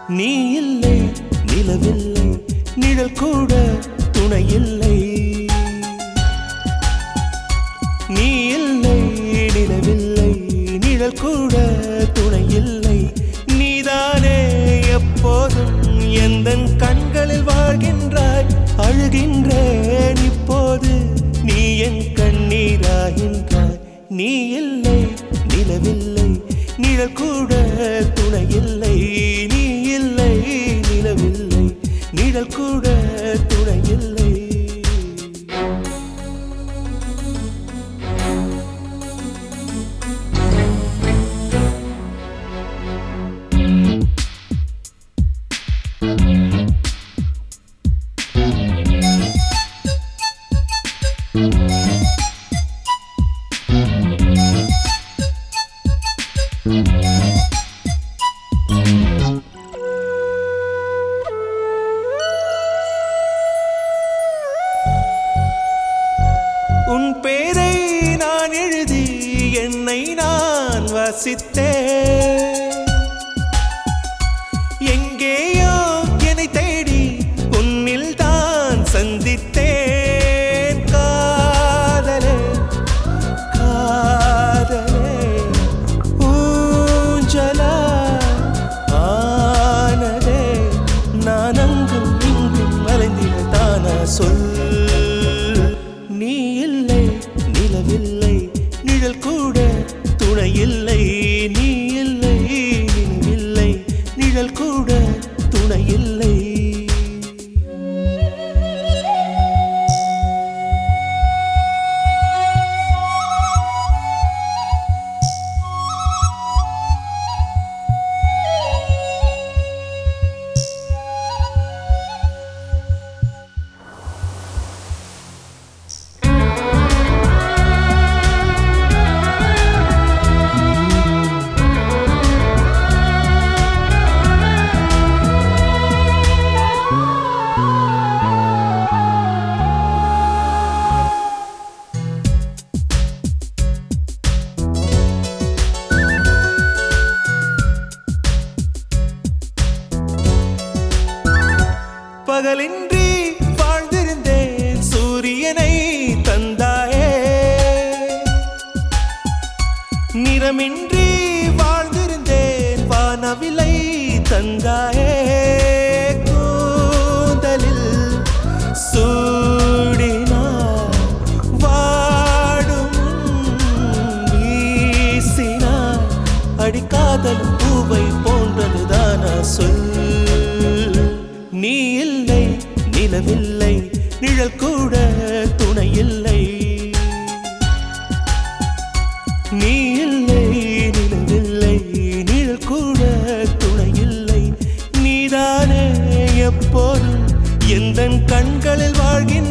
நீ இல்லை நிலவில்லை நிழல் கூட துணை இல்லை நீ இல்லை நிலவில்லை நிழல் கூட துணை இல்லை நீதானே எப்போதும் எந்த கண்களில் வாழ்கின்றாய் அழுகின்றேன் இப்போது நீ என் கண்ணீராகின்றாய் நீ இல்லை நிலவில்லை நிழல் கூட துணை இல்லை நீ இல்லை நிலவில்லை நிழல் கூட துணை இல்லை உன் பேரை நான் எழுதி என்னை நான் வசித்தேன் எங்கேயோ என்னை தேடி உன்னில் தான் சந்தித்தேன் காதலே காதலே ஊஞ்சலா ஆனதே நான் அங்கும் இங்கும் மறைந்திட தானா சொல் நீ இல்லை நிலவில்லை நிழல் கூட துணை இல்லை நீ இல்லை நினைவில்லை நிழல் கூட துணை இல்லை பகலின்றி வாழ்ந்திருந்தேன் சூரியனை தந்தாயே நிறமின்றி வாழ்ந்திருந்தேன் வானவிலை தந்தாயே கூந்தலில் சூடினார் வாடும் வீசினார் அடிக்காதல் பூவை போன்றதுதானா சொல் நீ இல்லை நிலவில்லை நிழல் கூட துணை இல்லை நீ இல்லை நிலவில்லை நிழல் கூட துணை இல்லை நீதானே எப்போதும் எந்த கண்களில் வாழ்கின்ற